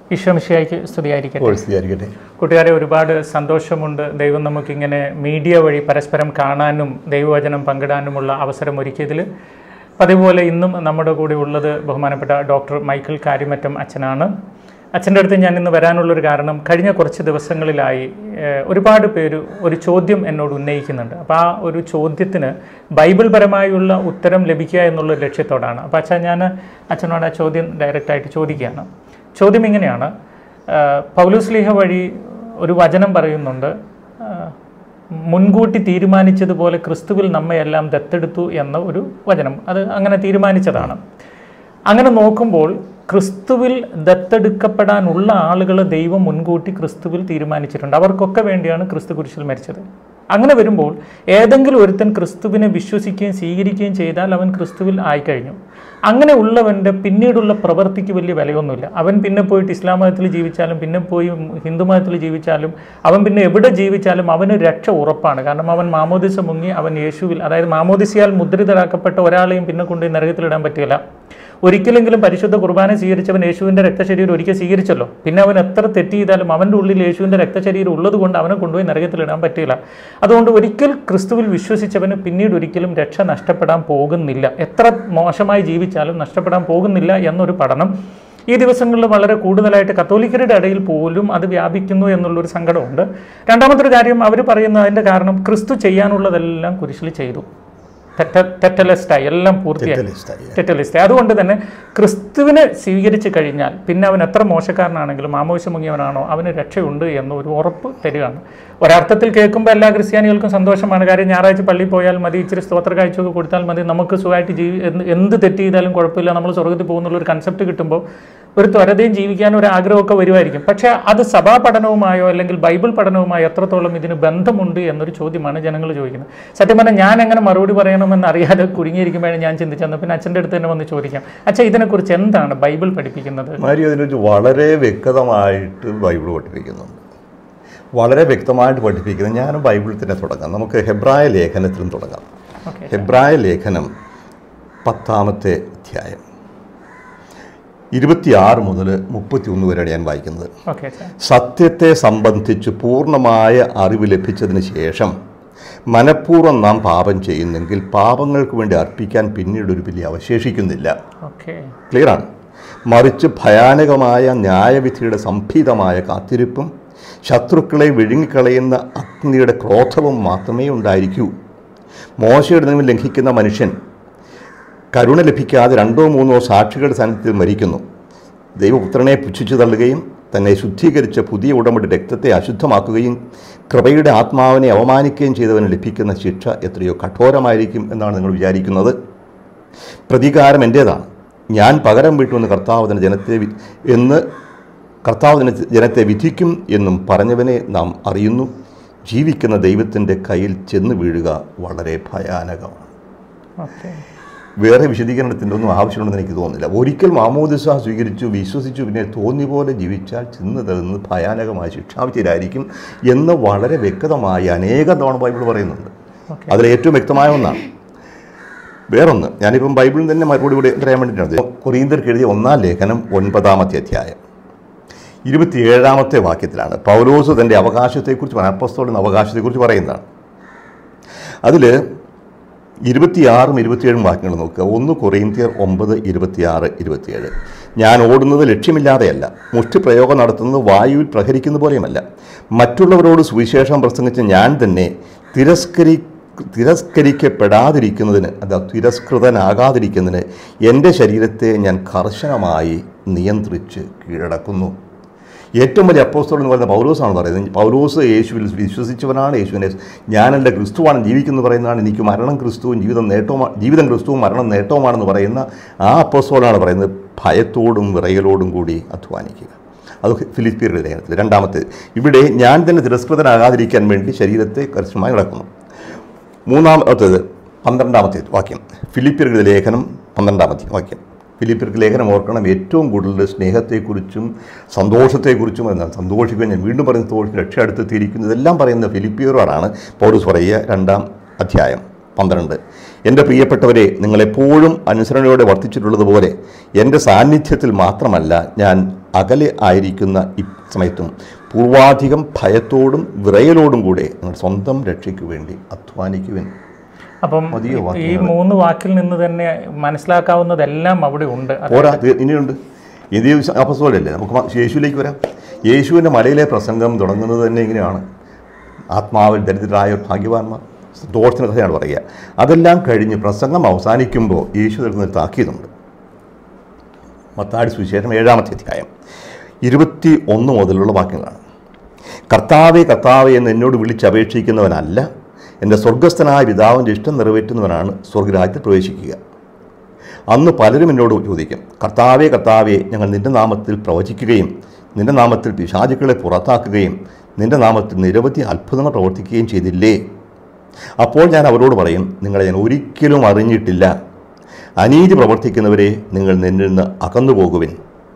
ഈശ്വമിശിയായിക്ക് സ്തുതിയായിരിക്കട്ടെ ഇപ്പോൾ സ്ഥിരീകരിക്കട്ടെ കൂട്ടുകാരെ ഒരുപാട് സന്തോഷമുണ്ട് ദൈവം നമുക്കിങ്ങനെ മീഡിയ വഴി പരസ്പരം കാണാനും ദൈവവചനം പങ്കിടാനുമുള്ള അവസരം ഒരുക്കിയതിൽ പതിപോലെ ഇന്നും നമ്മുടെ കൂടെ ഉള്ളത് ബഹുമാനപ്പെട്ട ഡോക്ടർ മൈക്കിൾ കാര്യമറ്റം അച്ഛനാണ് അച്ഛൻ്റെ അടുത്ത് ഞാൻ ഇന്ന് വരാനുള്ളൊരു കാരണം കഴിഞ്ഞ കുറച്ച് ദിവസങ്ങളിലായി ഏഹ്, ഒരുപാട് പേര് ഒരു ചോദ്യം എന്നോട് ഉന്നയിക്കുന്നുണ്ട് അപ്പോൾ ആ ഒരു ചോദ്യത്തിന് ബൈബിൾ പരമായുള്ള ഉത്തരം ലഭിക്കുക എന്നുള്ള ലക്ഷ്യത്തോടാണ് അപ്പോൾ അച്ഛൻ ഞാൻ അച്ഛനോട് ആ ചോദ്യം ഡയറക്റ്റായിട്ട് ചോദിക്കുകയാണ് ചോദ്യം ഇങ്ങനെയാണ് ആഹ് പൗലോസ്ലീഹ വഴി ഒരു വചനം പറയുന്നുണ്ട് ആഹ് മുൻകൂട്ടി തീരുമാനിച്ചതുപോലെ ക്രിസ്തുവിൽ നമ്മയെല്ലാം ദത്തെടുത്തു എന്ന ഒരു വചനം അത് അങ്ങനെ തീരുമാനിച്ചതാണ് അങ്ങനെ നോക്കുമ്പോൾ ക്രിസ്തുവിൽ ദത്തെടുക്കപ്പെടാനുള്ള ആളുകളെ ദൈവം മുൻകൂട്ടി ക്രിസ്തുവിൽ തീരുമാനിച്ചിട്ടുണ്ട് അവർക്കൊക്കെ വേണ്ടിയാണ് ക്രിസ്തു കുരിശിൽ മരിച്ചത് അങ്ങനെ വരുമ്പോൾ ഏതെങ്കിലും ഒരുത്തൻ ക്രിസ്തുവിനെ വിശ്വസിക്കുകയും സ്വീകരിക്കുകയും ചെയ്താൽ അവൻ ക്രിസ്തുവിൽ ആയിക്കഴിഞ്ഞു അങ്ങനെ ഉള്ളവൻ്റെ പിന്നീടുള്ള പ്രവൃത്തിക്ക് വലിയ വിലയൊന്നുമില്ല അവൻ പിന്നെ പോയിട്ട് ഇസ്ലാം മതത്തിൽ ജീവിച്ചാലും പിന്നെ പോയി ഹിന്ദു മതത്തിൽ ജീവിച്ചാലും അവൻ പിന്നെ എവിടെ ജീവിച്ചാലും അവന് രക്ഷ ഉറപ്പാണ് കാരണം അവൻ മാമോദിസ മുങ്ങി അവൻ യേശുവിൽ അതായത് മാമോദിസയാൽ മുദ്രിതരാക്കപ്പെട്ട ഒരാളെയും പിന്നെ കൊണ്ടുപോയി നരകത്തിലിടാൻ പറ്റില്ല ഒരിക്കലെങ്കിലും പരിശുദ്ധ കുർബാന സ്വീകരിച്ചവൻ യേശുവിൻ്റെ രക്തശരീരം ഒരിക്കൽ സ്വീകരിച്ചല്ലോ പിന്നെ അവൻ എത്ര തെറ്റ് ചെയ്താലും അവൻ്റെ ഉള്ളിൽ യേശുവിൻ്റെ രക്തശരീരം ഉള്ളത് കൊണ്ട് അവനെ കൊണ്ടുപോയി നരകത്തിലിടാൻ പറ്റില്ല അതുകൊണ്ട് ഒരിക്കൽ ക്രിസ്തുവിൽ വിശ്വസിച്ചവന് പിന്നീട് ഒരിക്കലും രക്ഷ നഷ്ടപ്പെടാൻ പോകുന്നില്ല എത്ര മോശമായി ജീവിച്ചാലും നഷ്ടപ്പെടാൻ പോകുന്നില്ല എന്നൊരു പഠനം ഈ ദിവസങ്ങളിൽ വളരെ കൂടുതലായിട്ട് കത്തോലിക്കരുടെ ഇടയിൽ പോലും അത് വ്യാപിക്കുന്നു എന്നുള്ളൊരു സങ്കടമുണ്ട് രണ്ടാമത്തെ ഒരു കാര്യം അവർ പറയുന്ന അതിൻ്റെ കാരണം ക്രിസ്തു ചെയ്യാനുള്ളതെല്ലാം കുരിശിൽ ചെയ്തു തെറ്റ തെറ്റലിസ്റ്റായി എല്ലാം പൂർത്തിയായി തെറ്റലിസ്റ്റായി. തെറ്റലിസ്റ്റ് അതുകൊണ്ട് തന്നെ ക്രിസ്തുവിനെ സ്വീകരിച്ചു കഴിഞ്ഞാൽ പിന്നെ അവൻ എത്ര മോശക്കാരനാണെങ്കിലും ആമോശം മുങ്ങിയവനാണോ അവന് രക്ഷയുണ്ട് എന്ന് ഒരു ഉറപ്പ് തരികയാണ് ഒരർത്ഥത്തിൽ കേൾക്കുമ്പോൾ എല്ലാ ക്രിസ്ത്യാനികൾക്കും സന്തോഷമാണ് കാര്യം ഞായറാഴ്ച പള്ളിയിൽ പോയാൽ മതി ഇച്ചിരി സ്തോത്ര കാഴ്ചയൊക്കെ കൊടുത്താൽ മതി നമുക്ക് സുഖമായിട്ട് ജീവി എന്ത് എന്ത് തെറ്റ് ചെയ്താലും കുഴപ്പമില്ല നമ്മൾ സ്വർഗത്തിൽ പോകുന്നുള്ള ഒരു കൺസെപ്റ്റ് കിട്ടുമ്പോൾ ഒരു ത്വരതയും ജീവിക്കാൻ ഒരു ആഗ്രഹമൊക്കെ വരുമായിരിക്കും പക്ഷേ അത് സഭാ പഠനവുമായോ അല്ലെങ്കിൽ ബൈബിൾ പഠനവുമായോ എത്രത്തോളം ഇതിന് ബന്ധമുണ്ട് എന്നൊരു ചോദ്യമാണ് ജനങ്ങൾ ചോദിക്കുന്നത് സത്യം പറഞ്ഞാൽ ഞാൻ എങ്ങനെ മറുപടി പറയണമെന്ന് അറിയാതെ കുടുങ്ങിയിരിക്കുമ്പോഴാണ് ഞാൻ ചിന്തിച്ചത് പിന്നെ അച്ഛൻ്റെ അടുത്ത് തന്നെ വന്ന് ചോദിക്കാം അച്ഛാ ഇതിനെക്കുറിച്ച് എന്താണ് ബൈബിൾ പഠിപ്പിക്കുന്നത് മാരി അതിനെക്കുറിച്ച് വളരെ വ്യക്തമായിട്ട് ബൈബിൾ പഠിപ്പിക്കുന്നുണ്ട് വളരെ വ്യക്തമായിട്ട് പഠിപ്പിക്കുന്നത് ഞാനും ബൈബിളിൽ തന്നെ തുടങ്ങാം നമുക്ക് ഹെബ്രായ ലേഖനത്തിലും തുടങ്ങാം ഓക്കെ ഹെബ്രായ ലേഖനം പത്താമത്തെ അധ്യായം ഇരുപത്തിയാറ് മുതൽ മുപ്പത്തിയൊന്ന് വരെയാണ് ഞാൻ വായിക്കുന്നത് ഓക്കെ അച്ഛാ സത്യത്തെ സംബന്ധിച്ച് പൂർണ്ണമായ അറിവ് ലഭിച്ചതിന് ശേഷം മനഃപൂർവ്വം നാം പാപം ചെയ്യുന്നെങ്കിൽ പാപങ്ങൾക്ക് വേണ്ടി അർപ്പിക്കാൻ പിന്നീട് ഒരു ബലി അവശേഷിക്കുന്നില്ല ഓക്കെ ക്ലിയറാണ് മറിച്ച് ഭയാനകമായ ന്യായവിധിയുടെ സംഭീതമായ കാത്തിരിപ്പും ശത്രുക്കളെ വിഴുങ്ങിക്കളയുന്ന അഗ്നിയുടെ ക്രോധവും മാത്രമേ ഉണ്ടായിരിക്കൂ മോശയുടെ നിയമം ലംഘിക്കുന്ന മനുഷ്യൻ കരുണ ലഭിക്കാതെ രണ്ടോ മൂന്നോ സാക്ഷികളുടെ സാന്നിധ്യത്തിൽ മരിക്കുന്നു ദൈവപുത്രനെ പുച്ഛിച്ചു തള്ളുകയും തന്നെ ശുദ്ധീകരിച്ച പുതിയ ഉടമ്പടി രക്തത്തെ അശുദ്ധമാക്കുകയും കൃപയുടെ ആത്മാവിനെ അവമാനിക്കുകയും ചെയ്തവന് ലഭിക്കുന്ന ശിക്ഷ എത്രയോ കഠോരമായിരിക്കും എന്നാണ് നിങ്ങൾ വിചാരിക്കുന്നത് പ്രതികാരം എൻ്റേതാണ് ഞാൻ പകരം വീട്ടുമെന്ന് കർത്താവ് തന്നെ ജനത്തെ വി- എന്ന് കർത്താവ് തന്നെ ജനത്തെ വിധിക്കും എന്നും പറഞ്ഞവനെ നാം അറിയുന്നു ജീവിക്കുന്ന ദൈവത്തിൻ്റെ കയ്യിൽ ചെന്ന് വീഴുക വളരെ ഭയാനകമാണ് ഓക്കെ വേറെ വിശദീകരണത്തിൻ്റെ ഒന്നും ആവശ്യമുണ്ടെന്ന് എനിക്ക് തോന്നുന്നില്ല ഒരിക്കൽ മാമോദിസ സ്വീകരിച്ചു വിശ്വസിച്ചു പിന്നെ തോന്നിയ പോലെ ജീവിച്ചാൽ ചെന്ന് തരുന്നത് ഭയാനകമായ ശിക്ഷാവിധിയിലായിരിക്കും എന്ന് വളരെ വ്യക്തമായി അനേക തവണ ബൈബിൾ പറയുന്നുണ്ട് ഓക്കെ അതിൽ ഏറ്റവും വ്യക്തമായ ഒന്നാണ് വേറൊന്ന് ഞാനിപ്പം ബൈബിളിൽ തന്നെ മറുപടി കൂടി പറയാൻ വേണ്ടിയിട്ടാണ് കൊറീന്തർക്ക് എഴുതിയ ഒന്നാം ലേഖനം ഒൻപതാമത്തെ അധ്യായം ഇരുപത്തിയേഴാമത്തെ വാക്യത്തിലാണ് പൗലോസ് തൻ്റെ അവകാശത്തെക്കുറിച്ച് അപ്പസ്തോളിൻ്റെ അവകാശത്തെക്കുറിച്ച് പറയുന്നതാണ് അതിൽ ഇരുപത്തിയാറും ഇരുപത്തിയേഴും വാക്യങ്ങൾ നോക്കുക ഒന്ന് കൊറീന്ത്യർ ഒമ്പത് ഇരുപത്തിയാറ് ഇരുപത്തിയേഴ് ഞാൻ ഓടുന്നത് ലക്ഷ്യമില്ലാതെയല്ല മുഷ്ടിപ്രയോഗം നടത്തുന്നത് വായുവിൽ പ്രഹരിക്കുന്ന പോലെയുമല്ല മറ്റുള്ളവരോട് സുവിശേഷം പ്രസംഗിച്ച ഞാൻ തന്നെ തിരസ്കരി തിരസ്കരിക്കപ്പെടാതിരിക്കുന്നതിന് അതാ തിരസ്കൃതനാകാതിരിക്കുന്നതിന് എൻ്റെ ശരീരത്തെ ഞാൻ കർശനമായി നിയന്ത്രിച്ച് കീഴടക്കുന്നു ഏറ്റവും വലിയ അപ്പോസ്തലൻ എന്ന് പറയുന്ന പൗലോസാണ് പറയുന്നത് പൗലോസ് യേശുവിൽ വിശ്വസിച്ചവനാണ് യേശുവിനെ ഞാനെൻ്റെ ക്രിസ്തുവാണ് ജീവിക്കുന്നത് പറയുന്നതാണ് എനിക്ക് മരണം ക്രിസ്തുവും ജീവിതം നേട്ടവും ജീവിതം ക്രിസ്തുവും മരണം നേട്ടവുമാണെന്ന് പറയുന്ന ആ അപ്പോസ്തോലാണ് പറയുന്നത് ഭയത്തോടും വിറയലോടും കൂടി അധ്വാനിക്കുക അത് ഫിലിപ്പീരുടെ ലേഖനത്തിൽ രണ്ടാമത്തെ ഇവിടെ ഞാൻ തന്നെ തിരസ്കൃതനാകാതിരിക്കാൻ വേണ്ടി ശരീരത്തെ കർശനമായി നടക്കുന്നു മൂന്നാമത്തേത് പന്ത്രണ്ടാമത്തെ വാക്യം ഫിലിപ്പിയർക്ക് ലേഖനം പന്ത്രണ്ടാമത്തെ വാക്യം ഫിലിപ്പിയർക്ക് ലേഖനം ഓർക്കണം ഏറ്റവും കൂടുതൽ സ്നേഹത്തെക്കുറിച്ചും സന്തോഷത്തെക്കുറിച്ചും എന്നാൽ സന്തോഷിക്കുക ഞാൻ വീണ്ടും പറയുന്ന സന്തോഷം രക്ഷ അടുത്തെത്തിയിരിക്കുന്നു ഇതെല്ലാം പറയുന്ന ഫിലിപ്പിയറുമാണ് പൗരസ് പറയുക രണ്ടാം അധ്യായം പന്ത്രണ്ട് എൻ്റെ പ്രിയപ്പെട്ടവരെ നിങ്ങളെപ്പോഴും അനുസരണയോടെ വർത്തിച്ചിട്ടുള്ളതുപോലെ എൻ്റെ സാന്നിധ്യത്തിൽ മാത്രമല്ല ഞാൻ അകലെ ആയിരിക്കുന്ന ഈ സമയത്തും പൂർവാധികം ഭയത്തോടും വിറയലോടും കൂടെ നിങ്ങൾ സ്വന്തം രക്ഷയ്ക്ക് വേണ്ടി അധ്വാനിക്കുവാൻ അപ്പം മതിയോ ഈ മൂന്ന് വാക്കിൽ നിന്ന് തന്നെ മനസ്സിലാക്കാവുന്നതെല്ലാം അവിടെ ഉണ്ട് അത് പോരാ തീ- ഇനിയുണ്ട് ഇത് അപ്പസ്തോലല്ലേ നമുക്ക് മ- യേശുവിലേക്ക് വരാം യേശുവിൻ്റെ മലയിലെ പ്രസംഗം തുടങ്ങുന്നത് തന്നെ ഇങ്ങനെയാണ് ആത്മാവിൽ ദരിദ്രരായ ഭാഗ്യവാന്മാർ ദോഷത്തിൻ്റെ കഥയാണ് പറയുക അതെല്ലാം കഴിഞ്ഞ് പ്രസംഗം അവസാനിക്കുമ്പോൾ യേശു തരുന്ന താക്കീതുണ്ട് മത്താടി സുവിശേഷം ഏഴാമത്തെ അധ്യായം ഇരുപത്തി ഒന്ന് മുതലുള്ള വാക്യങ്ങളാണ് കർത്താവെ കർത്താവെ എന്ന് എന്നോട് വിളിച്ചപേക്ഷിക്കുന്നവനല്ല എൻ്റെ സ്വർഗസ്ഥനായ പിതാവിൻ്റെ ഇഷ്ടം നിറവേറ്റുന്നവനാണ് സ്വർഗരാജ്യത്തിൽ പ്രവേശിക്കുക അന്ന് പലരും എന്നോട് ചോദിക്കും കർത്താവെ കർത്താവെ ഞങ്ങൾ നിൻ്റെ നാമത്തിൽ പ്രവചിക്കുകയും നിൻ്റെ നാമത്തിൽ പിശാചുക്കളെ പുറത്താക്കുകയും നിൻ്റെ നാമത്തിൽ നിരവധി അത്ഭുതങ്ങൾ പ്രവർത്തിക്കുകയും ചെയ്തില്ലേ അപ്പോൾ ഞാൻ അവരോട് പറയും നിങ്ങളെ ഞാൻ ഒരിക്കലും അറിഞ്ഞിട്ടില്ല അനീതി പ്രവർത്തിക്കുന്നവരെ നിങ്ങൾ നിന്നിൽ നിന്ന് അകന്നു പോകുവിൻ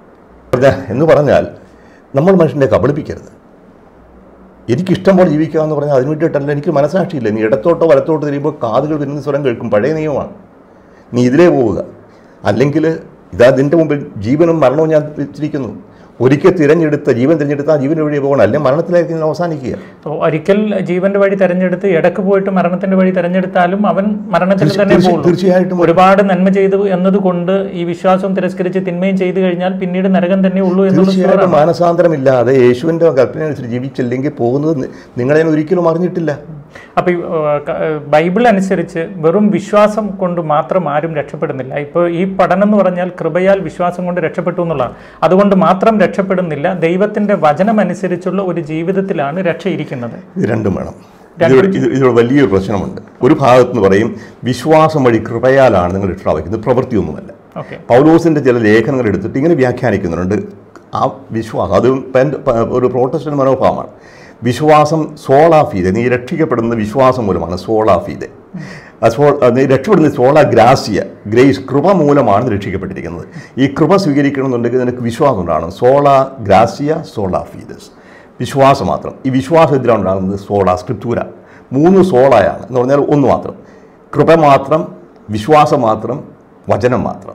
എന്ന് പറഞ്ഞാൽ നമ്മൾ മനുഷ്യനെ കബളിപ്പിക്കരുത് എനിക്കിഷ്ടം പോലെ ജീവിക്കാമെന്ന് പറഞ്ഞാൽ അതിന് വേണ്ടിയിട്ടല്ല എനിക്ക് മനസ്സാക്ഷിയില്ല നീ ഇടത്തോട്ടോ വലത്തോട്ടോ തിരിയുമ്പോൾ കാതുകൾ വരുന്ന സ്വരം കേൾക്കും പഴയ നിയമമാണ് നീ ഇതിലേ പോവുക അല്ലെങ്കിൽ ഇതാ നിൻ്റെ മുമ്പിൽ ജീവനും മരണവും ഞാൻ വെച്ചിരിക്കുന്നു ഒരിക്കൽ തിരഞ്ഞെടുത്ത ജീവൻ തിരഞ്ഞെടുത്ത ആ ജീവൻ്റെ വഴി പോകണം അല്ലെങ്കിൽ മരണത്തിലേക്ക് നീ അവസാനിക്കുക അപ്പോൾ ഒരിക്കൽ ജീവന്റെ വഴി തെരഞ്ഞെടുത്ത് ഇടക്ക് പോയിട്ട് മരണത്തിന്റെ വഴി തെരഞ്ഞെടുത്താലും അവൻ മരണത്തിൽ തന്നെ തീർച്ച- പോകുള്ളൂ തീർച്ചയായിട്ടും ഒരുപാട് നന്മ ചെയ്തു എന്നതുകൊണ്ട് ഈ വിശ്വാസം തിരസ്കരിച്ച് തിന്മയും ചെയ്തു കഴിഞ്ഞാൽ പിന്നീട് നരകം തന്നെ ഉള്ളൂ എന്നുള്ള തീർച്ചയായിട്ടും മാനസാന്തരമില്ലാതെ യേശുവിൻ്റെ കൽപ്പന അനുസരിച്ച് ജീവിച്ചില്ലെങ്കിൽ പോകുന്നത് നി- നിങ്ങളെ ഞാൻ ഒരിക്കലും അറിഞ്ഞിട്ടില്ല അപ്പൊ ഈ, ഏഹ്, ക- ഏഹ്, ബൈബിൾ അനുസരിച്ച് വെറും വിശ്വാസം കൊണ്ട് മാത്രം ആരും രക്ഷപ്പെടുന്നില്ല ഇപ്പോൾ ഈ പഠനം എന്ന് പറഞ്ഞാൽ കൃപയാൽ വിശ്വാസം കൊണ്ട് രക്ഷപ്പെട്ടു എന്നുള്ളതാണ് അതുകൊണ്ട് മാത്രം രക്ഷപ്പെടുന്നില്ല ദൈവത്തിന്റെ വചനം അനുസരിച്ചുള്ള ഒരു ജീവിതത്തിലാണ് രക്ഷയിരിക്കുന്നത് ഇത് രണ്ടും വേണം ഇതിലൂടെ ഇത് ഇതിലൂടെ വലിയൊരു പ്രശ്നമുണ്ട് ഒരു ഭാഗത്ത് നിന്ന് പറയും വിശ്വാസം വഴി കൃപയാലാണ് നിങ്ങൾ രക്ഷാവയ്ക്കുന്നത് പ്രവൃത്തിയൊന്നുമല്ല ഓക്കെ പൗലോസിൻ്റെ ചില ലേഖനങ്ങൾ എടുത്തിട്ട് ഇങ്ങനെ വ്യാഖ്യാനിക്കുന്നുണ്ട് ആ വിശ്വാസം അത് പെൻ- പ- ഒരു പ്രോട്ടസ്റ്റന്റ് മനോഭാവമാണ് വിശ്വാസം സോളാഫീതെ നീ രക്ഷിക്കപ്പെടുന്നത് വിശ്വാസം മൂലമാണ് സോളാഫീതെ ആ സോ ആ നീ രക്ഷപ്പെടുന്നത് സോള ഗ്രാസിയ ഗ്രേസ് കൃപ മൂലമാണ് നീ രക്ഷിക്കപ്പെട്ടിരിക്കുന്നത് ഈ കൃപ സ്വീകരിക്കണമെന്നുണ്ടെങ്കിൽ നിനക്ക് വിശ്വാസം ഉണ്ടാകണം സോള ഗ്രാസിയ സോളാഫീദസ് വിശ്വാസം മാത്രം ഈ വിശ്വാസം ഇതിലാണ് ഉണ്ടാകുന്നത് സോള സ്ക്രിപ്റ്റൂര മൂന്ന് സോളയാണ് എന്ന് പറഞ്ഞാൽ ഒന്ന് മാത്രം കൃപ മാത്രം വിശ്വാസം മാത്രം വചനം മാത്രം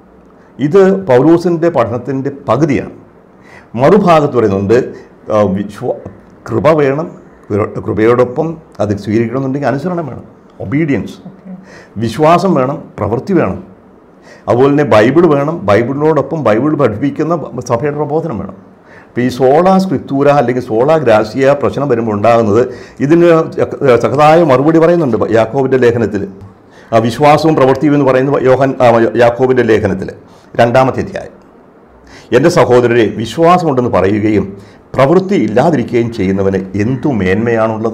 ഇത് പൗലൂസിൻ്റെ പഠനത്തിൻ്റെ പകുതിയാണ് മറുഭാഗത്ത് പറയുന്നുണ്ട് ആ, വിശ്വ കൃപ വേണം കൃ- കൃപയോടൊപ്പം അത് സ്വീകരിക്കണമെന്നുണ്ടെങ്കിൽ അനുസരണം വേണം ഒബീഡിയൻസ് വിശ്വാസം വേണം പ്രവൃത്തി വേണം അതുപോലെ തന്നെ ബൈബിൾ വേണം ബൈബിളിനോടൊപ്പം ബൈബിൾ പഠിപ്പിക്കുന്ന സഭയുടെ പ്രബോധനം വേണം അപ്പോൾ ഈ സോള സ്ക്രിപ്തൂര അല്ലെങ്കിൽ സോള ഗ്രാസിയ പ്രശ്നം വരുമ്പോൾ ഉണ്ടാകുന്നത് ഇതിന് തക്കതായ മറുപടി പറയുന്നുണ്ട് യാക്കോബിൻ്റെ ലേഖനത്തിൽ ആ വിശ്വാസവും പ്രവൃത്തിയും എന്ന് പറയുന്നത് യോഹൻ ആ, യാക്കോബിൻ്റെ ലേഖനത്തിൽ രണ്ടാമത്തെ അധ്യായം എൻ്റെ സഹോദരരെ വിശ്വാസമുണ്ടെന്ന് പറയുകയും പ്രവൃത്തി ഇല്ലാതിരിക്കുകയും ചെയ്യുന്നവന് എന്തു മേന്മയാണുള്ളത്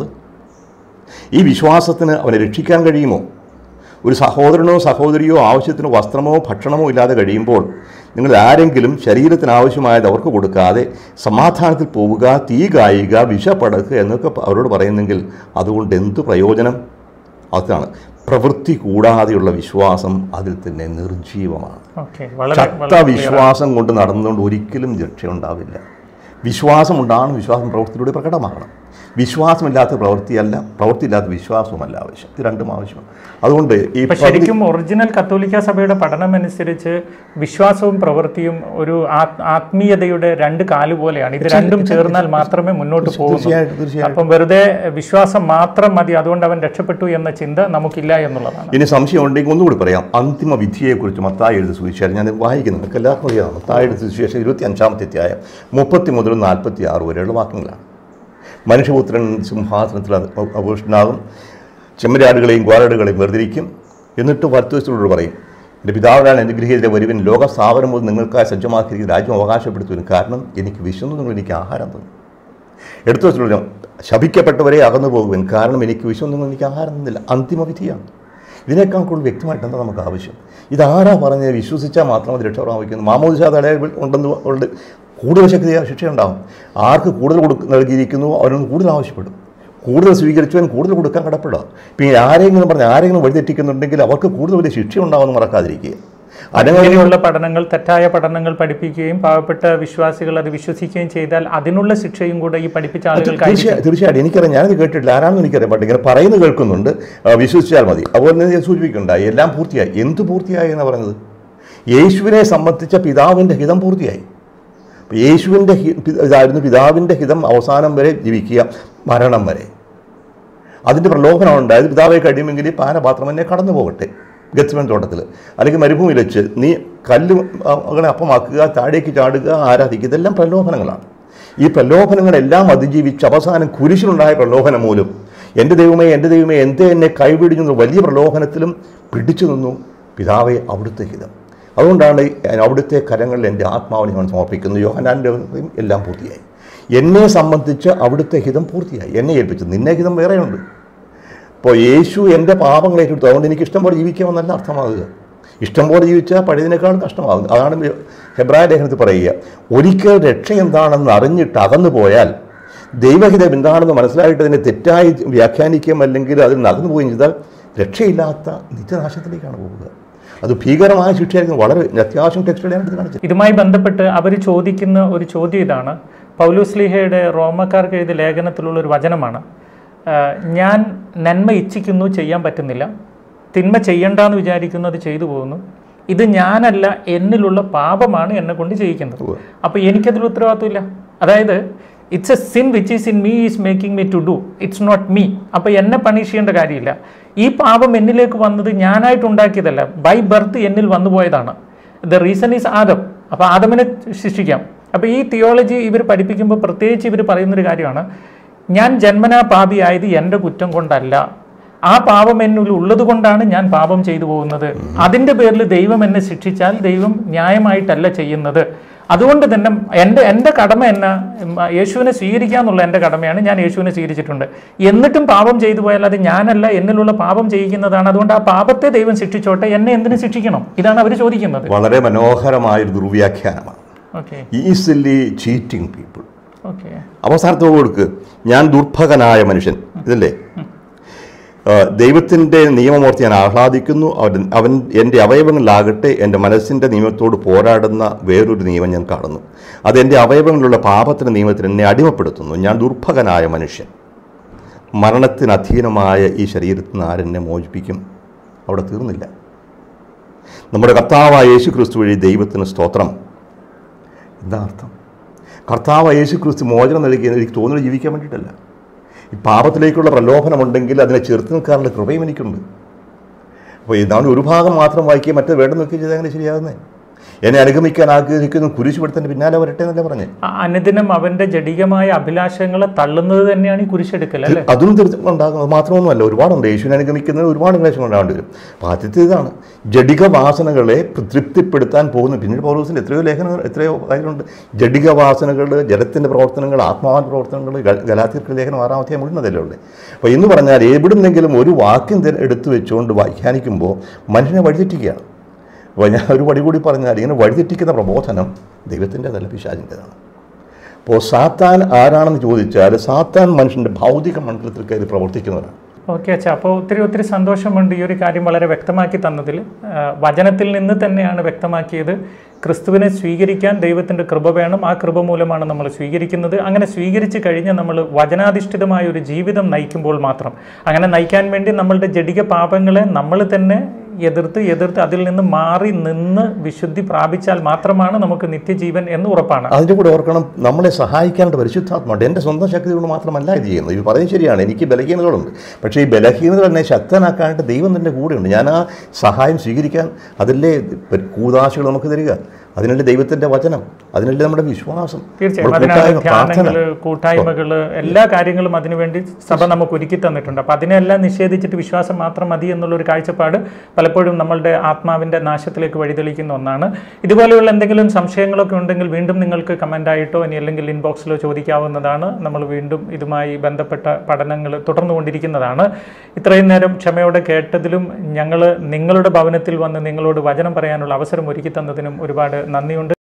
ഈ വിശ്വാസത്തിന് അവനെ രക്ഷിക്കാൻ കഴിയുമോ ഒരു സഹോദരനോ സഹോദരിയോ ആവശ്യത്തിന് വസ്ത്രമോ ഭക്ഷണമോ ഇല്ലാതെ കഴിയുമ്പോൾ നിങ്ങൾ ആരെങ്കിലും ശരീരത്തിന് ആവശ്യമായത് അവർക്ക് കൊടുക്കാതെ സമാധാനത്തിൽ പോവുക തീ കായുക വിഷപ്പടക്കുക എന്നൊക്കെ അവരോട് പറയുന്നെങ്കിൽ അതുകൊണ്ട് എന്ത് പ്രയോജനം അതാണ് പ്രവൃത്തി കൂടാതെയുള്ള വിശ്വാസം അതിൽ തന്നെ നിർജീവമാണ് ഓക്കെ വളരെ ശക്ത വിശ്വാസം കൊണ്ട് നടന്നുകൊണ്ട് ഒരിക്കലും രക്ഷയുണ്ടാവില്ല വിശ്വാസമുണ്ടാണ് വിശ്വാസം പ്രവൃത്തിയിലൂടെ പ്രകടമാകണം വിശ്വാസമില്ലാത്ത പ്രവൃത്തിയല്ല പ്രവൃത്തിയില്ലാത്ത വിശ്വാസവുമല്ല ആവശ്യം ഇത് രണ്ടും ആവശ്യമാണ് അതുകൊണ്ട് ഈ ഇപ്പൊ ശരിക്കും ഒറിജിനൽ കത്തോലിക്ക സഭയുടെ പഠനം അനുസരിച്ച് വിശ്വാസവും പ്രവൃത്തിയും ഒരു ആ- ആത്മീയതയുടെ രണ്ട് കാല് പോലെയാണ് ഇത് രണ്ടും ചേർന്നാൽ മാത്രമേ മുന്നോട്ട് പോകുന്നു തീർച്ചയായിട്ടും തീർച്ചയായിട്ടും അപ്പം വെറുതെ വിശ്വാസം മാത്രം മതി അതുകൊണ്ട് അവൻ രക്ഷപ്പെട്ടു എന്ന ചിന്ത നമുക്കില്ല എന്നുള്ളതാണ് ഇനി സംശയം ഉണ്ടെങ്കിൽ ഒന്നുകൂടി പറയാം അന്തിമ വിധിയെക്കുറിച്ച് മത്തായി എഴുതി സുവിശേഷം ഞാൻ വായിക്കുന്നു നിങ്ങൾക്ക് എല്ലാവർക്കും അറിയാം മത്തായി എഴുതി സുവിശേഷം ഇരുപത്തി അഞ്ചാമത്തെ അധ്യായം മുപ്പത്തി മുതൽ നാൽപ്പത്തി ആറ് വരെയുള്ള വാക്യങ്ങളാണ് മനുഷ്യപുത്രൻ സിംഹാസനത്തിൽ അഭൂഷണാകും ചെമ്മരാടുകളെയും ഗ്വാരടുകളെയും വേർതിരിക്കും എന്നിട്ട് വലത്തുവശത്തോട് പറയും എൻ്റെ പിതാവിനാണ് അനുഗ്രഹീതരെ വരുവിൻ ലോക സ്ഥാപനം മുതൽ നിങ്ങൾക്കായി സജ്ജമാക്കിയിരിക്കുന്ന രാജ്യം അവകാശപ്പെടുത്തുവിൻ കാരണം എനിക്ക് വിശന്നു നിങ്ങൾ എനിക്ക് ആഹാരം തന്നു എടുത്തു വെച്ചിട്ടുള്ള ശപിക്കപ്പെട്ടവരെ അകന്നു പോകുവിൻ കാരണം എനിക്ക് വിശ്വം എനിക്ക് ആഹാരം തന്നില്ല അന്തിമ വിധിയാണ് ഇതിനേക്കാൾ കൂടുതൽ വ്യക്തമായിട്ട് എന്താ നമുക്ക് ആവശ്യം ഇതാരാ പറഞ്ഞ് വിശ്വസിച്ചാൽ മാത്രം അത് രക്ഷ പ്രാപിക്കുന്നു മാമോദിശ തടയ ഉണ്ടെന്ന് ഉണ്ട് കൂടുതൽ ശക്തി ശിക്ഷയുണ്ടാകും ആർക്ക് കൂടുതൽ കൊടുക്ക നൽകിയിരിക്കുന്നു അവരൊന്ന് കൂടുതൽ ആവശ്യപ്പെടും കൂടുതൽ സ്വീകരിച്ചവൻ കൂടുതൽ കൊടുക്കാൻ കടപ്പെടുക പിന്നെ ആരെങ്കിലും പറഞ്ഞ് ആരെങ്കിലും വഴിതെറ്റിക്കുന്നുണ്ടെങ്കിൽ അവർക്ക് കൂടുതൽ വലിയ ശിക്ഷ ഉണ്ടാവുമെന്ന് മറക്കാതിരിക്കുക അനങ്ങ അങ്ങനെയുള്ള പഠനങ്ങൾ തെറ്റായ പഠനങ്ങൾ പഠിപ്പിക്കുകയും പാവപ്പെട്ട വിശ്വാസികൾ അത് വിശ്വസിക്കുകയും ചെയ്താൽ അതിനുള്ള ശിക്ഷയും കൂടെ ഈ പഠിപ്പിച്ച ആളുകൾക്ക് തീർച്ചയായും തീർച്ചയായിട്ടും എനിക്കറിയാം ഞാനത് കേട്ടിട്ടില്ല ആരാണെന്ന് എനിക്കറിയാം ബട്ട് ഇങ്ങനെ പറയുന്നത് കേൾക്കുന്നുണ്ട് ആ, വിശ്വസിച്ചാൽ മതി അതുപോലെ തന്നെ ഞാൻ സൂചിപ്പിക്കുന്നുണ്ടായി എല്ലാം പൂർത്തിയായി എന്ത് പൂർത്തിയായി എന്ന് പറയുന്നത് യേശുവിനെ സംബന്ധിച്ച പിതാവിൻ്റെ ഹിതം പൂർത്തിയായി യേശുവിൻ്റെ ഹി പി- ഇതായിരുന്നു പിതാവിൻ്റെ ഹിതം അവസാനം വരെ ജീവിക്കുക മരണം വരെ അതിൻ്റെ പ്രലോഭനം ഉണ്ടായത് പിതാവെ കഴിയുമെങ്കിൽ ഈ പാനപാത്രം എന്നെ കടന്നു പോകട്ടെ ഗത്സ്മൻ തോട്ടത്തിൽ അല്ലെങ്കിൽ മരുഭൂമിയിൽ വെച്ച് നീ കല്ല് അങ്ങനെ അപ്പമാക്കുക താഴേക്ക് ചാടുക ആരാധിക്കുക ഇതെല്ലാം പ്രലോഭനങ്ങളാണ് ഈ പ്രലോഭനങ്ങളെല്ലാം അതിജീവിച്ച് അവസാനം കുരിശിലുണ്ടായ പ്രലോഭനം മൂലം എൻ്റെ ദൈവമേ എൻ്റെ ദൈവമേ എന്തേ എന്നെ കൈപിടിഞ്ഞു എന്ന വലിയ പ്രലോഭനത്തിലും പിടിച്ചു നിന്നു പിതാവെ അവിടുത്തെ ഹിതം അതുകൊണ്ടാണ് ഈ അവിടുത്തെ കരങ്ങളിൽ എൻ്റെ ആത്മാവിനെ ഞാൻ സമർപ്പിക്കുന്നു യോഹനാൻ്റെ എല്ലാം പൂർത്തിയായി എന്നെ സംബന്ധിച്ച് അവിടുത്തെ ഹിതം പൂർത്തിയായി എന്നെ ഏൽപ്പിച്ചു നിന്നെ ഹിതം വേറെയുണ്ട് അപ്പോൾ യേശു എൻ്റെ പാപങ്ങളെ ഏറ്റെടുത്തു അതുകൊണ്ട് എനിക്ക് ഇഷ്ടം പോലെ ജീവിക്കാമെന്നല്ല അർത്ഥമാകുക ഇഷ്ടം പോലെ ജീവിച്ചാൽ പഴയതിനേക്കാളും കഷ്ടമാകും അതാണ് ഹെബ്രായ ലേഖനത്തിൽ പറയുക ഒരിക്കൽ രക്ഷ എന്താണെന്ന് അറിഞ്ഞിട്ട് അകന്നു പോയാൽ ദൈവഹിതം എന്താണെന്ന് മനസ്സിലായിട്ട് അതിനെ തെറ്റായി വ്യാഖ്യാനിക്കുകയും അല്ലെങ്കിൽ അതിൽ നടന്നു പോവുകയും ചെയ്താൽ രക്ഷയില്ലാത്ത നിത്യനാശത്തിലേക്കാണ് പോവുക അത് ഭീകരമായ ശിക്ഷയായിരിക്കും വളരെ അത്യാവശ്യം ടെക്സ്റ്റുകൾ എടുത്ത് കാണിച്ചത് ഇതുമായി ബന്ധപ്പെട്ട് അവർ ചോദിക്കുന്ന ഒരു ചോദ്യം ഇതാണ് പൗലോസ്ലിഹയുടെ റോമക്കാർക്ക് എഴുതിയ ലേഖനത്തിലുള്ള ഒരു വചനമാണ് ആ, ഞാൻ നന്മ ഇച്ഛിക്കുന്നു ചെയ്യാൻ പറ്റുന്നില്ല തിന്മ ചെയ്യണ്ടെന്ന് വിചാരിക്കുന്നു അത് ചെയ്തു പോകുന്നു ഇത് ഞാനല്ല എന്നിലുള്ള പാപമാണ് എന്നെ കൊണ്ട് ചെയ്യിക്കുന്നത് ഉവ്വ്. അപ്പോൾ എനിക്കതിൽ ഉത്തരവാദിത്വമില്ല അതായത് it's a sin which is in me is making me to do it's not me അപ്പോൾ എന്നെ പണിഷ് ചെയ്യേണ്ട കാര്യമില്ല ഈ പാപം എന്നിലേക്ക് വന്നത് ഞാനായിട്ട് ഉണ്ടാക്കിയതല്ല ബൈ ബർത്ത് എന്നിൽ വന്നു പോയതാണ് ദ റീസൺ ഈസ് ആദം അപ്പോൾ ആദമിനെ ശിക്ഷിക്കാം അപ്പോൾ ഈ തിയോളജി ഇവർ പഠിപ്പിക്കുമ്പോൾ പ്രത്യേകിച്ച് ഇവർ പറയുന്നൊരു കാര്യമാണ് ഞാൻ ജന്മനാ പാപിയായത് എൻ്റെ കുറ്റം കൊണ്ടല്ല ആ പാപം എന്നിൽ ഉള്ളത് കൊണ്ടാണ് ഞാൻ പാപം ചെയ്തു പോകുന്നത് അതിൻ്റെ പേരിൽ ദൈവം എന്നെ ശിക്ഷിച്ചാൽ ദൈവം ന്യായമായിട്ടല്ല ചെയ്യുന്നത് അതുകൊണ്ട് തന്നെ എൻ്റെ എൻ്റെ കടമ എന്നാ ഉം, യേശുവിനെ സ്വീകരിക്കുക എന്നുള്ള എൻ്റെ കടമയാണ് ഞാൻ യേശുവിനെ സ്വീകരിച്ചിട്ടുണ്ട് എന്നിട്ടും പാപം ചെയ്തു പോയാൽ അത് ഞാനല്ല എന്നിലുള്ള പാപം ചെയ്യിക്കുന്നതാണ് അതുകൊണ്ട് ആ പാപത്തെ ദൈവം ശിക്ഷിച്ചോട്ടെ എന്നെ എന്തിനു ശിക്ഷിക്കണം ഇതാണ് അവർ ചോദിക്കുന്നത് വളരെ മനോഹരമായൊരു ദുർവ്യാഖ്യാനമാണ് okay easily cheating people okay അവസാനത്തോട് കൊടുക്ക് ഞാൻ ദുർഭകനായ മനുഷ്യൻ ഇതല്ലേ ദൈവത്തിൻ്റെ നിയമമോർത്ത് ഞാൻ ആഹ്ലാദിക്കുന്നു അവൻ അവൻ എൻ്റെ അവയവങ്ങളിലാകട്ടെ എൻ്റെ മനസ്സിൻ്റെ നിയമത്തോട് പോരാടുന്ന വേറൊരു നിയമം ഞാൻ കാണുന്നു അതെൻ്റെ അവയവങ്ങളിലുള്ള പാപത്തിൻ്റെ നിയമത്തിന് എന്നെ അടിമപ്പെടുത്തുന്നു ഞാൻ ദുർഭകനായ മനുഷ്യൻ മരണത്തിന് അധീനമായ ഈ ശരീരത്തിൽ നിന്ന് ആരെന്നെ മോചിപ്പിക്കും അവിടെ തീർന്നില്ല നമ്മുടെ കർത്താവായ യേശു ക്രിസ്തു വഴി ദൈവത്തിന് സ്തോത്രം എന്താ അർത്ഥം കർത്താവ് യേശു ക്രിസ്തു മോചനം നൽകി എനിക്ക് തോന്നുന്നത് ജീവിക്കാൻ വേണ്ടിയിട്ടല്ല ഈ പാപത്തിലേക്കുള്ള പ്രലോഭനമുണ്ടെങ്കിൽ അതിനെ ചെറുത്ത് നിൽക്കാനുള്ള കൃപയും എനിക്കുണ്ട് അപ്പോൾ ഇതാണ് ഒരു ഭാഗം മാത്രം വായിക്കുകയും മറ്റേ വേണ്ട നോക്കുകയും ചെയ്താൽ അങ്ങനെ ശരിയാകുന്നേ എന്നെ അനുഗമിക്കാൻ ആഗ്രഹിക്കുന്നു കുരിശുപെടുത്തൻ്റെ പിന്നാലെ വരട്ടെ എന്നല്ലേ പറഞ്ഞേ അ- അനുദിനം അവന്റെ ജഡികമായ അഭിലാഷങ്ങളെ തള്ളുന്നത് തന്നെയാണ് ഈ കുരിശെടുക്കൽ അല്ലേ അതും തീർച്ചയായും ഉണ്ടാകും അത് മാത്രമൊന്നുമല്ല ഒരുപാടുണ്ട് യേശുവിനെ അനുഗമിക്കുന്നതിന് ഒരുപാട് ക്ലേശങ്ങൾ ഉണ്ടാകേണ്ടി വരും അപ്പോൾ ആദ്യത്തെ ഇതാണ് ജഡിക വാസനകളെ തൃപ്തിപ്പെടുത്താൻ പോകുന്നു പിന്നീട് പൗലോസിൽ എത്രയോ ലേഖനങ്ങൾ എത്രയോ കാര്യങ്ങളുണ്ട് ജഡിക വാസനകൾ ജലത്തിൻ്റെ പ്രവർത്തനങ്ങൾ ആത്മാവിൻ്റെ പ്രവർത്തനങ്ങൾ ഗ- ഗലാത്യർക്ക് ലേഖനം ആറാമത്തെ മുഴുവനതല്ലേ ഉള്ളത് അപ്പോൾ എന്ന് പറഞ്ഞാൽ എവിടുന്നെങ്കിലും ഒരു വാക്യം തന്നെ എടുത്തു വെച്ചുകൊണ്ട് വ്യാഖ്യാനിക്കുമ്പോൾ മനുഷ്യനെ വഴിതെറ്റിക്കുകയാണ് അപ്പോൾ ഞാൻ ഒരു വടി കൂടി പറഞ്ഞാൽ ഇങ്ങനെ വഴിതെറ്റിക്കുന്ന പ്രബോധനം ദൈവത്തിൻ്റെതല്ല പിശാചിൻ്റെതാണ് അപ്പോൾ സാത്താൻ ആരാണെന്ന് ചോദിച്ചാൽ സാത്താൻ മനുഷ്യൻ്റെ ഭൗതിക മണ്ഡലത്തിൽ കയറി പ്രവർത്തിക്കുന്നവരാണ് ഓക്കെ അച്ഛാ അപ്പോൾ ഒത്തിരി ഒത്തിരി സന്തോഷമുണ്ട് ഈ ഒരു കാര്യം വളരെ വ്യക്തമാക്കി തന്നതിൽ ആ, വചനത്തിൽ നിന്ന് തന്നെയാണ് വ്യക്തമാക്കിയത് ക്രിസ്തുവിനെ സ്വീകരിക്കാൻ ദൈവത്തിൻ്റെ കൃപ വേണം ആ കൃപ മൂലമാണ് നമ്മൾ സ്വീകരിക്കുന്നത് അങ്ങനെ സ്വീകരിച്ച് കഴിഞ്ഞ് നമ്മൾ വചനാധിഷ്ഠിതമായ ഒരു ജീവിതം നയിക്കുമ്പോൾ മാത്രം അങ്ങനെ നയിക്കാൻ വേണ്ടി നമ്മളുടെ ജഡിക പാപങ്ങളെ നമ്മൾ തന്നെ എതിർത്ത് എതിർത്ത് അതിൽ നിന്ന് മാറി നിന്ന് വിശുദ്ധി പ്രാപിച്ചാൽ മാത്രമാണ് നമുക്ക് നിത്യജീവൻ എന്ന് ഉറപ്പാണ് അതിൻ്റെ കൂടെ ഓർക്കണം നമ്മളെ സഹായിക്കാനായിട്ട് പരിശുദ്ധാത്മാണ്ട് എൻ്റെ സ്വന്തം ശക്തി കൊണ്ട് മാത്രമല്ല ഇത് ചെയ്യുന്നത് ഇത് പറയുന്നത് ശരിയാണ് എനിക്ക് ബലഹീനതകളുണ്ട് പക്ഷേ ഈ ബലഹീനതകൾ എന്നെ ശക്തനാക്കാനായിട്ട് ദൈവം എൻ്റെ കൂടെയുണ്ട് ഞാൻ ആ സഹായം സ്വീകരിക്കാൻ അതിലെ കൂതാശകൾ നമുക്ക് തരിക അതിനല്ലേ ദൈവത്തിൻ്റെ വചനം അതിനല്ലേ നമ്മുടെ വിശ്വാസം തീർച്ചയായും നമ്മുടെ അതിനാണ് കൂട്ടായ്മ, പ്രാർത്ഥന ധ്യാനങ്ങള് കൂട്ടായ്മകള് എല്ലാ കാര്യങ്ങളും അതിനുവേണ്ടി സഭ നമുക്ക് ഒരുക്കി തന്നിട്ടുണ്ട് അപ്പൊ അതിനെല്ലാം നിഷേധിച്ചിട്ട് വിശ്വാസം മാത്രം മതി എന്നുള്ള ഒരു കാഴ്ചപ്പാട് പലപ്പോഴും നമ്മളുടെ ആത്മാവിന്റെ നാശത്തിലേക്ക് വഴിതെളിക്കുന്ന ഒന്നാണ് ഇതുപോലെയുള്ള എന്തെങ്കിലും സംശയങ്ങളൊക്കെ ഉണ്ടെങ്കിൽ വീണ്ടും നിങ്ങൾക്ക് കമൻ്റ് ആയിട്ടോ ഇനി അല്ലെങ്കിൽ ഇൻബോക്സിലോ ചോദിക്കാവുന്നതാണ് നമ്മൾ വീണ്ടും ഇതുമായി ബന്ധപ്പെട്ട പഠനങ്ങൾ തുടർന്നുകൊണ്ടിരിക്കുന്നതാണ് ഇത്രയും നേരം ക്ഷമയോടെ കേട്ടതിലും ഞങ്ങൾ നിങ്ങളുടെ ഭവനത്തിൽ വന്ന് നിങ്ങളോട് വചനം പറയാനുള്ള അവസരം ഒരുക്കി തന്നതിനും ഒരുപാട് നന്ദിയുണ്ട്